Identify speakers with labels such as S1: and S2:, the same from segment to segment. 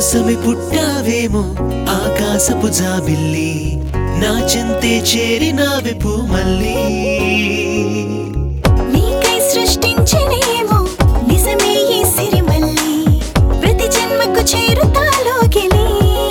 S1: కోసమే పుట్టావేమో ఆకాశపు జాబిల్లి నా చింతే చేరినావే మళ్ళీ
S2: నీకై సృష్టించినేమో నిజమే ఈ సిరిమల్లి ప్రతి జన్మకు చేరుతాలో గెలి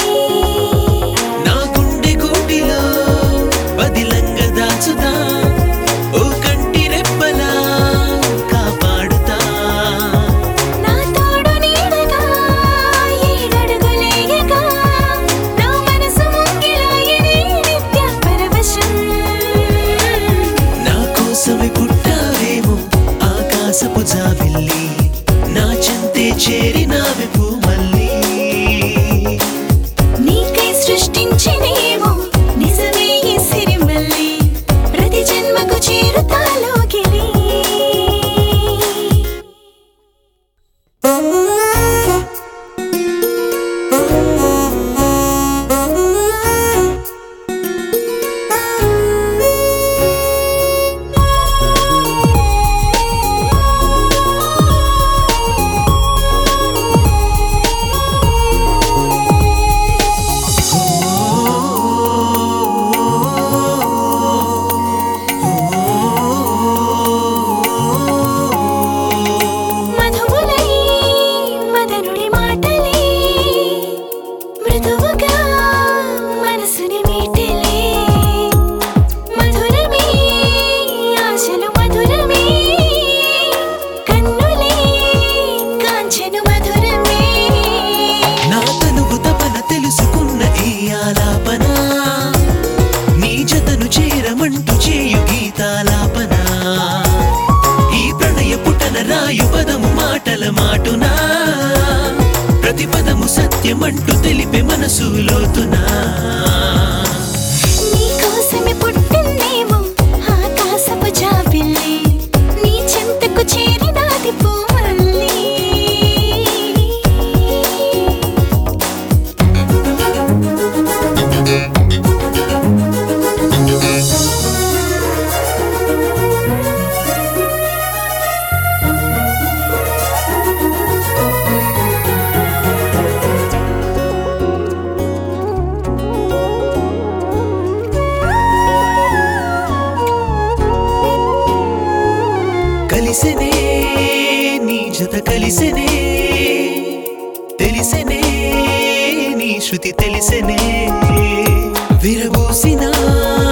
S1: నా గుండె గూటిలో బదిలంగా దాచుదా ఓ కంటి రెప్పలా కాపాడుతా
S2: నా తోడు నీడగా ఏడడుగులేయగా నా మనసు ముంగిలాయనే నిత్య పరవశం
S1: నా కోసమే పుట్టావేమో ఆకాశపు జాబిల్లి నా చింతే చేరినావే మళ్ళీ
S2: నీకై సృష్టించినేమో నిజమే ఈ సిరిమల్లి ప్రతి జన్మకు చేరుతాలో గెలి మధువులై మదనుడి మాటలే మృదువుగా మనసుని మీటలే మధురమే ఆశలు మధురమే కన్నులే కాంచెను మధురమే
S1: నా తనువు తపన తెలుసుకున్న ఈ ఆలాపన నీ జతను చేరమంటూ చేయు గీతాలాపన ఈ ప్రణయ పుటన రాయు పదము మాటల మాటునా ప్రతి పదము సత్యమంటూ తెలిపే మనసు లోతునా
S2: నీ కోసమే పుట్టిందేమో ఆకాశపు జాబిల్లి నీ చెంతకు చేరినాది పూమల్లి
S1: కలిసెనే నీ జత కలిసెనే తెలిసెనే నీ శృతి తెలిసెనే విరబూసిన